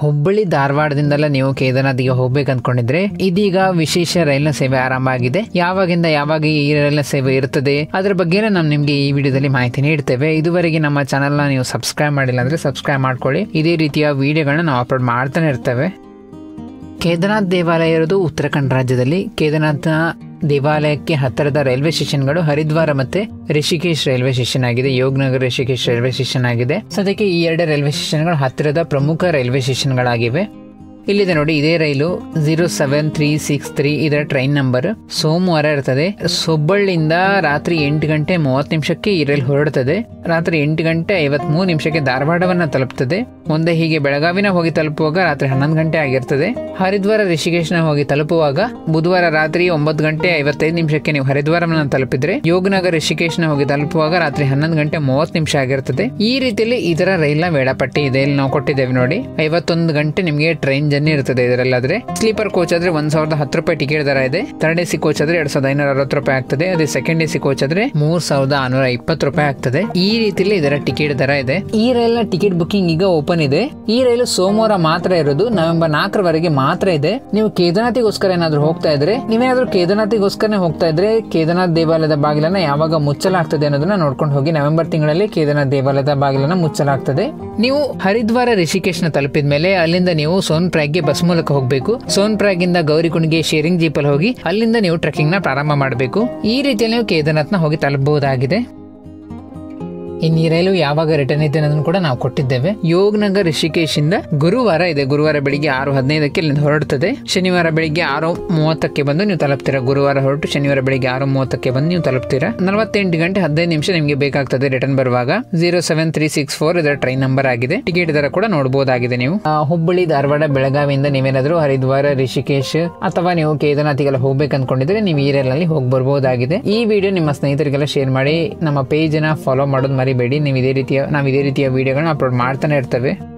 ಹುಬ್ಬಳ್ಳಿ ಧಾರವಾಡದಿಂದೆಲ್ಲ ನೀವು ಕೇದಾರ್ನಾಥ್ಗೆ ಹೋಗ್ಬೇಕು ಅನ್ಕೊಂಡಿದ್ರೆ ಇದೀಗ ವಿಶೇಷ ರೈಲಿನ ಸೇವೆ ಆರಂಭ ಆಗಿದೆ ಯಾವಾಗಿಂದ ಯಾವಾಗ ಈ ರೈಲಿನ ಸೇವೆ ಇರ್ತದೆ ಅದ್ರ ಬಗ್ಗೆ ನಾನು ನಿಮ್ಗೆ ಈ ವಿಡಿಯೋದಲ್ಲಿ ಮಾಹಿತಿ ನೀಡ್ತೇವೆ ಇದುವರೆಗೆ ನಮ್ಮ ಚಾನಲ್ನ ನೀವು ಸಬ್ಸ್ಕ್ರೈಬ್ ಮಾಡಿಲ್ಲ ಅಂದ್ರೆ ಸಬ್ಸ್ಕ್ರೈಬ್ ಮಾಡ್ಕೊಳ್ಳಿ ಇದೇ ರೀತಿಯ ವಿಡಿಯೋಗಳನ್ನ ನಾವು ಅಪ್ಲೋಡ್ ಮಾಡ್ತಾನೆ ಇರ್ತೇವೆ ಕೇದಾರ್ನಾಥ್ ದೇವಾಲಯ ಇರೋದು ಉತ್ತರಾಖಂಡ್ ರಾಜ್ಯದಲ್ಲಿ ಕೇದಾರ್ನಾಥ್ ದೇವಾಲಯಕ್ಕೆ ಹತ್ತಿರದ ರೈಲ್ವೆ ಸ್ಟೇಷನ್ಗಳು ಹರಿದ್ವಾರ ಮತ್ತೆ ರಿಷಿಕೇಶ್ ರೈಲ್ವೆ ಸ್ಟೇಷನ್ ಆಗಿದೆ ಯೋಗನಗರ್ ರಿಷಿಕೇಶ್ ರೈಲ್ವೆ ಸ್ಟೇಷನ್ ಆಗಿದೆ ಸದ್ಯಕ್ಕೆ ಈ ಎರಡು ರೈಲ್ವೆ ಸ್ಟೇಷನ್ಗಳು ಹತ್ತಿರದ ಪ್ರಮುಖ ರೈಲ್ವೆ ಸ್ಟೇಷನ್ಗಳಾಗಿವೆ ಇಲ್ಲಿದೆ ನೋಡಿ ಇದೇ ರೈಲು zero seven three six three ಇದರ ಟ್ರೈನ್ ನಂಬರ್ ಸೋಮವಾರ ಇರ್ತದೆ ಹುಬ್ಬಳ್ಳಿಯಿಂದ ರಾತ್ರಿ ಎಂಟು ಗಂಟೆ ಮೂವತ್ತು ನಿಮಿಷಕ್ಕೆ ಈ ರೈಲು ಹೊರಡ್ತದೆ ರಾತ್ರಿ ಎಂಟು ಗಂಟೆ ಐವತ್ ಮೂರು ನಿಮಿಷಕ್ಕೆ ಧಾರವಾಡವನ್ನ ತಲುಪ್ತದೆ ಮುಂದೆ ಹೀಗೆ ಬೆಳಗಾವಿನ ಹೋಗಿ ತಲುಪುವಾಗ ರಾತ್ರಿ ಹನ್ನೊಂದು ಗಂಟೆ ಆಗಿರ್ತದೆ ಹರಿದ್ವಾರ ರಿಷಿಕೇಶ್ನ ಹೋಗಿ ತಲುಪುವಾಗ ಬುಧವಾರ ರಾತ್ರಿ ಒಂಬತ್ತು ಗಂಟೆ ಐವತ್ತೈದು ನಿಮಿಷಕ್ಕೆ ನೀವು ಹರಿದ್ವಾರವನ್ನ ತಲುಪಿದ್ರೆ ಯೋಗನಗರ್ ರಿಷಿಕೇಶ್ನ ಹೋಗಿ ತಲುಪುವಾಗ ರಾತ್ರಿ ಹನ್ನೊಂದು ಗಂಟೆ ಮೂವತ್ತು ನಿಮಿಷ ಆಗಿರ್ತದೆ ಈ ರೀತಿಯಲ್ಲಿ ಇದರ ರೈಲ್ನ ವೇಳಾಪಟ್ಟಿ ಇದೆ ಇಲ್ಲಿ ನಾವು ಕೊಟ್ಟಿದ್ದೇವೆ ನೋಡಿ ಐವತ್ತೊಂದು ಗಂಟೆ ನಿಮಗೆ ಟ್ರೈನ್ ಜರ್ನಿ ಇರ್ತದೆ ಇದರಲ್ಲಾದ್ರೆ ಸ್ಲೀಪರ್ ಕೋಚ್ ಆದ್ರೆ ಒಂದ್ ಸಾವಿರದ ಹತ್ತು ರೂಪಾಯಿ ಟಿಕೆಟ್ ದರ ಇದೆ ಥರ್ಡ್ ಎ ಸಿ ಕೋಚ್ ಆದ್ರೆ ಎರಡ್ ಸಾವಿರದ ಐನೂರ ಅರವತ್ತು ರೂಪಾಯಿ ಆಗ್ತದೆ ಅದೇ ಸೆಕೆಂಡ್ ಎ ಸಿ ಕೋಚ್ ಆದ್ರೆ ಮೂರ್ ಸಾವಿರದ ಆನೂರ ಇಪ್ಪತ್ತು ರೂಪಾಯಿ ಆಗ್ತದೆ ಈ ರೀತಿಯಲ್ಲಿ ಇದರ ಟಿಕೆಟ್ ದರ ಇದೆ ಈ ರೈಲ್ನ ಟಿಕೆಟ್ ಬುಕಿಂಗ್ ಈಗ ಓಪನ್ ಇದೆ ಈ ರೈಲು ಸೋಮವಾರ ಮಾತ್ರ ಇರೋದು ನವೆಂಬರ್ ನಾಲ್ಕರವರೆಗೆ ಮಾತ್ರ ಇದೆ ನೀವು ಕೇದಾರ್ನಾಥಿಗೋಸ್ಕರ ಏನಾದ್ರು ಹೋಗ್ತಾ ಇದ್ರೆ ನೀವೇನಾದ್ರೂ ಕೇದಾರ್ನಾಥಿಗೋಸ್ಕರನೇ ಹೋಗ್ತಾ ಇದ್ರೆ ಕೇದಾರ್ನಾಥ್ ದೇವಾಲಯದ ಬಾಗಿಲನ್ನ ಯಾವಾಗ ಮುಚ್ಚಲಾಗ್ತದೆ ಅನ್ನೋದನ್ನ ನೋಡ್ಕೊಂಡು ಹೋಗಿ ನವೆಂಬರ್ ತಿಂಗಳಲ್ಲಿ ಕೇದಾರ್ನಾಥ್ ದೇವಾಲಯದ ಬಾಗಿಲನ್ನ ಮುಚ್ಚಲಾಗ್ತದೆ ನೀವು ಹರಿದ್ವಾರ ರಿಷಿಕೇಶ್ನ ತಲುಪಿದ ಮೇಲೆ ಅಲ್ಲಿಂದ ನೀವು ಸೋನ್ ಪ್ರಾಗ್ಗೆ ಬಸ್ ಮೂಲಕ ಹೋಗಬೇಕು ಸೋನ್ ಪ್ರಾಗ್ ಇಂದ ಗೌರಿಕುಂಡ್ಗೆ ಶೇರಿಂಗ್ ಜೀಪಲ್ಲಿ ಹೋಗಿ ಅಲ್ಲಿಂದ ನೀವು ಟ್ರೆಕ್ಕಿಂಗ್ ನ ಪ್ರಾರಂಭ ಮಾಡಬೇಕು ಈ ರೀತಿಯಲ್ಲಿ ನೀವು ಕೇದಾರ್ನಾಥ್ನ ಹೋಗಿ ತಲುಪಬಹುದಾಗಿದೆ ಇನ್ನು ಈ ರೈಲು ಯಾವಾಗ ರಿಟರ್ನ್ ಇದೆ ಅನ್ನೋದನ್ನು ಕೂಡ ನಾವು ಕೊಟ್ಟಿದ್ದೇವೆ ಯೋಗನಗರ್ ರಿಷಿಕೇಶ್ ಇಂದ ಗುರುವಾರ ಇದೆ ಗುರುವಾರ ಬೆಳಿಗ್ಗೆ ಆರು ಹದಿನೈದಕ್ಕೆ ಇಲ್ಲಿಂದ ಹೊರಡ್ತದೆ ಶನಿವಾರ ಬೆಳಿಗ್ಗೆ ಆರು ಮೂವತ್ತಕ್ಕೆ ಬಂದು ನೀವು ತಲುಪ್ತೀರಾ ಗುರುವಾರ ಹೊರಟು ಶನಿವಾರ ಬೆಳಿಗ್ಗೆ ಆರು ಮೂವತ್ತಕ್ಕೆ ಬಂದು ನೀವು ತಲುಪ್ತೀರಾ ನಲವತ್ತೆಂಟು ಗಂಟೆ ಹದಿನೈದು ನಿಮಿಷ ನಿಮಗೆ ಬೇಕಾಗ್ತದೆ ರಿಟರ್ನ್ ಬರುವಾಗ zero seven three six four ಇದರ ಟ್ರೈನ್ ನಂಬರ್ ಆಗಿದೆ ಟಿಕೆಟ್ ದರ ಕೂಡ ನೋಡಬಹುದಾಗಿದೆ ನೀವು ಆ, ಹುಬ್ಬಳ್ಳಿ ಧಾರವಾಡ ಬೆಳಗಾವಿಯಿಂದ ನೀವೇನಾದ್ರೂ ಹರಿದ್ವಾರ ರಿಷಿಕೇಶ್ ಅಥವಾ ನೀವು ಕೇದಾರ್ನಾಥಿಗೆಲ್ಲ ಹೋಗ್ಬೇಕು ಅನ್ಕೊಂಡಿದ್ರೆ ನೀವು ಈ ರೈಲಲ್ಲಿ ಹೋಗಿ ಬರ್ಬೋದಾಗಿದೆ ಈ ವಿಡಿಯೋ ನಿಮ್ಮ ಸ್ನೇಹಿತರಿಗೆಲ್ಲ ಶೇರ್ ಮಾಡಿ ನಮ್ಮ ಪೇಜ್ ನ ಫಾಲೋ ಮಾಡೋದು ಮರಿಬೇಡಿ ನೀವು ಇದೇ ರೀತಿಯ ನಾವು ಇದೇ ರೀತಿಯ ವಿಡಿಯೋಗಳನ್ನ ಅಪ್ಲೋಡ್ ಮಾಡ್ತಾನೆ ಇರ್ತೇವೆ